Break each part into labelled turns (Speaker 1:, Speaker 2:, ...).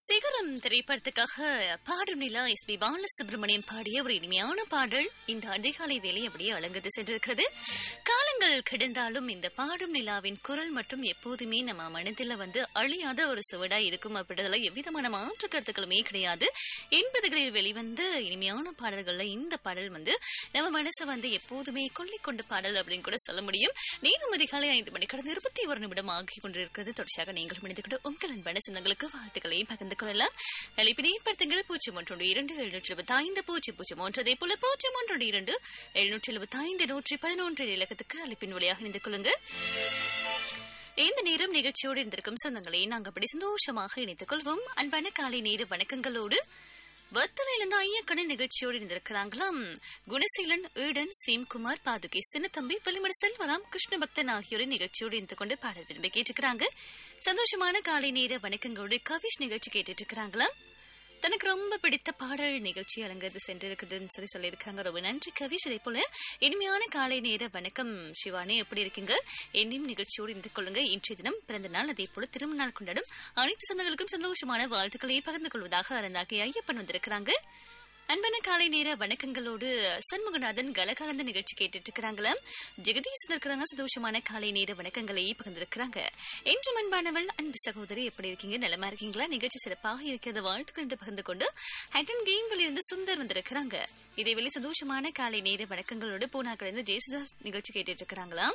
Speaker 1: சிகரம் திரைப்படத்துக்காக பாடும் நிலா எஸ் பி பாலசுப்ரமணியம் பாடிய ஒரு இனிமையான பாடல் இந்த அதிகாலை வேலை அப்படியே அலங்கத்து சென்றிருக்கிறது காலங்கள் கிடந்தாலும் இந்த பாடும் நிலாவின் குரல் மட்டும் எப்போதுமே நம்ம மனதில் வந்து அழியாத ஒரு சுவடா இருக்கும் அப்படின்றதுல எவ்விதமான மாற்று கருத்துக்களுமே கிடையாது எண்பதுகளில் வெளிவந்த இனிமையான பாடல்கள்ல இந்த பாடல் வந்து நம்ம மனசை வந்து எப்போதுமே கொள்ளை கொண்ட பாடல் அப்படின்னு கூட சொல்ல முடியும் நேரம் அதிகாலை ஐந்து மணி கடந்த இருபத்தி ஒரு நிமிடம் ஆகி கொண்டிருக்கிறது தொடர்ச்சியாக நீங்கள் மனித கூட உங்கள் அன்பான சொந்தங்களுக்கு வாழ்த்துக்களை பகிர்ந்து கொள்ளலாம் அழைப்பினை ஏற்படுத்துங்கள் பூஜ்ஜியம் ஒன்றோடு இரண்டு எழுநூற்றி எழுபத்தி ஐந்து பூஜ்ஜியம் பூஜ்ஜியம் ஒன்று அதே போல பூஜ்ஜியம் ஒன்றோடு இரண்டு எழுநூற்றி எழுபத்தி ஐந்து நூற்றி பதினொன்று இலக்கத்துக்கு அழைப்பின் வழியாக இணைந்து கொள்ளுங்க இந்த நேரம் நிகழ்ச்சியோடு இருந்திருக்கும் சொந்தங்களை நாங்கள் அப்படி சந்தோஷமாக இணைத்துக் கொள்வோம் அன்பான காலை நேர வணக்கங்களோடு வத்தலையிலிருந்து ஐயக்கடை நிகழ்ச்சியோடு இருந்திருக்கிறாங்களாம் குணசீலன் ஈடன் சீம்குமார் பாதுகை சின்னத்தம்பி வெளிமட செல்வராம் கிருஷ்ண பக்தன் ஆகியோரை நிகழ்ச்சியோடு இருந்து கொண்டு பாடல் விரும்பி கேட்டுக்கிறாங்க சந்தோஷமான காலை நேர வணக்கங்களோடு கவிஷ் நிகழ்ச்சி கேட்டுட்டு இருக்கிறாங்களாம் தனக்கு ரொம்ப பிடித்த பாடல் நிகழ்ச்சி அலங்கது சென்றிருக்குதுன்னு சொல்லி சொல்லியிருக்காங்க ரொம்ப நன்றி கவிஷ் அதே போல இனிமையான காலை நேர வணக்கம் சிவானி எப்படி இருக்கீங்க என்னையும் நிகழ்ச்சியோடு இருந்து கொள்ளுங்க இன்றைய தினம் பிறந்த நாள் அதே போல திரும்ப நாள் கொண்டாடும் அனைத்து சொந்தங்களுக்கும் சந்தோஷமான வாழ்த்துக்களை பகிர்ந்து கொள்வதாக அறந்தாக்கி ஐயப்பன் வந்திருக்கிறாங்க அன்பான காலை நேர வணக்கங்களோடு சண்முகநாதன் கலகலந்த நிகழ்ச்சி கேட்டுட்டு இருக்கிறாங்களாம் ஜெகதீசன் இருக்கிறாங்க சந்தோஷமான காலை நேர வணக்கங்களை பகிர்ந்திருக்கிறாங்க என்று அன்பானவள் அன்பு சகோதரி எப்படி இருக்கீங்க நலமா இருக்கீங்களா நிகழ்ச்சி சிறப்பாக இருக்கிறது வாழ்த்துக்கள் என்று பகிர்ந்து கொண்டு ஹட்டன் கேம்களில் இருந்து சுந்தர் வந்திருக்கிறாங்க இதேவேளை சந்தோஷமான காலை நேர வணக்கங்களோடு பூனாக்கிலிருந்து ஜெயசுதாஸ் நிகழ்ச்சி கேட்டுட்டு இருக்கிறாங்களாம்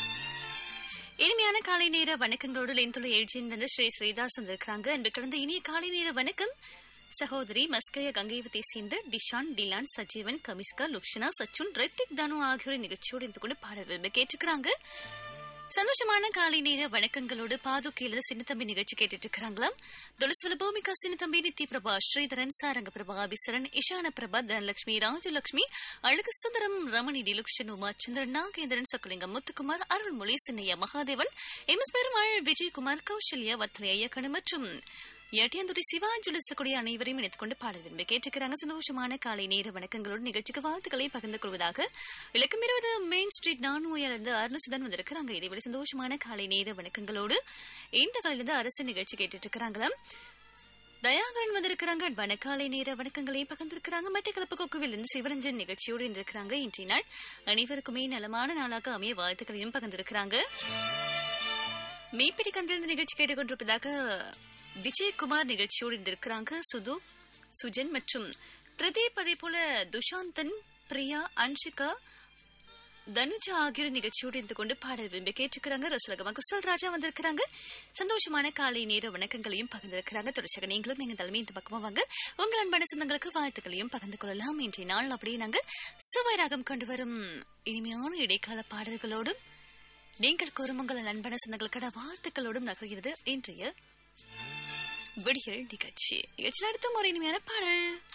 Speaker 1: இனிமையான காலை நேர வணக்கங்களோடு லென்துள்ள எழுச்சியிலிருந்து ஸ்ரீ ஸ்ரீதாஸ் வந்திருக்கிறாங்க அன்பு கடந்த இனிய காலை நேர வணக்கம் சகோதரி மஸ்கய கங்கைவத்தை சேர்ந்த டிஷான் டிலான் சஜீவன் கமிஸ்கா லுக்ஷனா சச்சுன் ரித்திக் தனு ஆகியோரை நிகழ்ச்சியோடு இருந்து கொண்டு பாடல் விரும்ப கேட்டுக்கிறாங்க சந்தோஷமான காலை நேர வணக்கங்களோடு பாதுகையில சின்னத்தம்பி நிகழ்ச்சி கேட்டுட்டு இருக்கிறாங்களாம் துளசுல பூமிகா சின்னத்தம்பி நித்தி பிரபா ஸ்ரீதரன் சாரங்க பிரபா அபிசரன் இஷான பிரபா தனலட்சுமி ராஜலட்சுமி அழகு சுந்தரம் ரமணி டிலுக்ஷன் உமா சந்திரன் நாகேந்திரன் சொக்கலிங்கம் முத்துக்குமார் அருள்மொழி சின்னையா மகாதேவன் எம் எஸ் பெருமாள் விஜயகுமார் கௌசல்யா வத்லை ஐயக்கணு மற்றும் எட்டியந்துடி சிவாஜுல இருக்கக்கூடிய அனைவரையும் இணைத்துக் கொண்டு பாடல் விரும்பி கேட்டுக்கிறாங்க சந்தோஷமான காலை நேர வணக்கங்களோடு நிகழ்ச்சிக்கு வாழ்த்துக்களை பகிர்ந்து கொள்வதாக இலக்கம் இருபது மெயின் ஸ்ட்ரீட் நானூயிலிருந்து அருணசுதன் வந்திருக்கிறாங்க இதேவேளை சந்தோஷமான காலை நேர வணக்கங்களோடு இந்த காலையிலிருந்து அரசு நிகழ்ச்சி கேட்டுட்டு இருக்கிறாங்களாம் தயாகரன் வந்திருக்கிறாங்க அன்பான காலை நேர வணக்கங்களை பகிர்ந்திருக்கிறாங்க மட்டக்களப்பு கொக்குவில் இருந்து சிவரஞ்சன் நிகழ்ச்சியோடு இருந்திருக்கிறாங்க இன்றைய நாள் அனைவருக்குமே நலமான நாளாக அமைய வாழ்த்துக்களையும் பகிர்ந்திருக்கிறாங்க மீப்பிடி கந்திலிருந்து நிகழ்ச்சி கேட்டுக்கொண்டிருப்பதாக விஜயகுமார் நிகழ்ச்சியோடு இருந்திருக்கிறாங்க சுது சுஜன் மற்றும் பிரதீப் அதே போல துஷாந்தன் பிரியா அன்ஷிகா தனுஜா ஆகியோர் நிகழ்ச்சியோடு இருந்து கொண்டு பாடல் விரும்பி கேட்டுக்கிறாங்க ரசலகமா குசல் ராஜா வந்திருக்கிறாங்க சந்தோஷமான காலை நேர வணக்கங்களையும் பகிர்ந்திருக்கிறாங்க தொடர்ச்சியாக நீங்களும் எங்க தலைமை இந்த பக்கமா வாங்க உங்கள் அன்பான சொந்தங்களுக்கு வாழ்த்துக்களையும் பகிர்ந்து கொள்ளலாம் இன்றைய நாள் அப்படியே நாங்க சுவராகம் கொண்டு வரும் இனிமையான இடைக்கால பாடல்களோடும் நீங்கள் கூறும் உங்கள் அன்பான சொந்தங்களுக்கான வாழ்த்துக்களோடும் நகர்கிறது இன்றைய விடியல் நிகழ்ச்சி நிகழ்ச்சியில் அடுத்த ஒரு இனிமையான பாடல்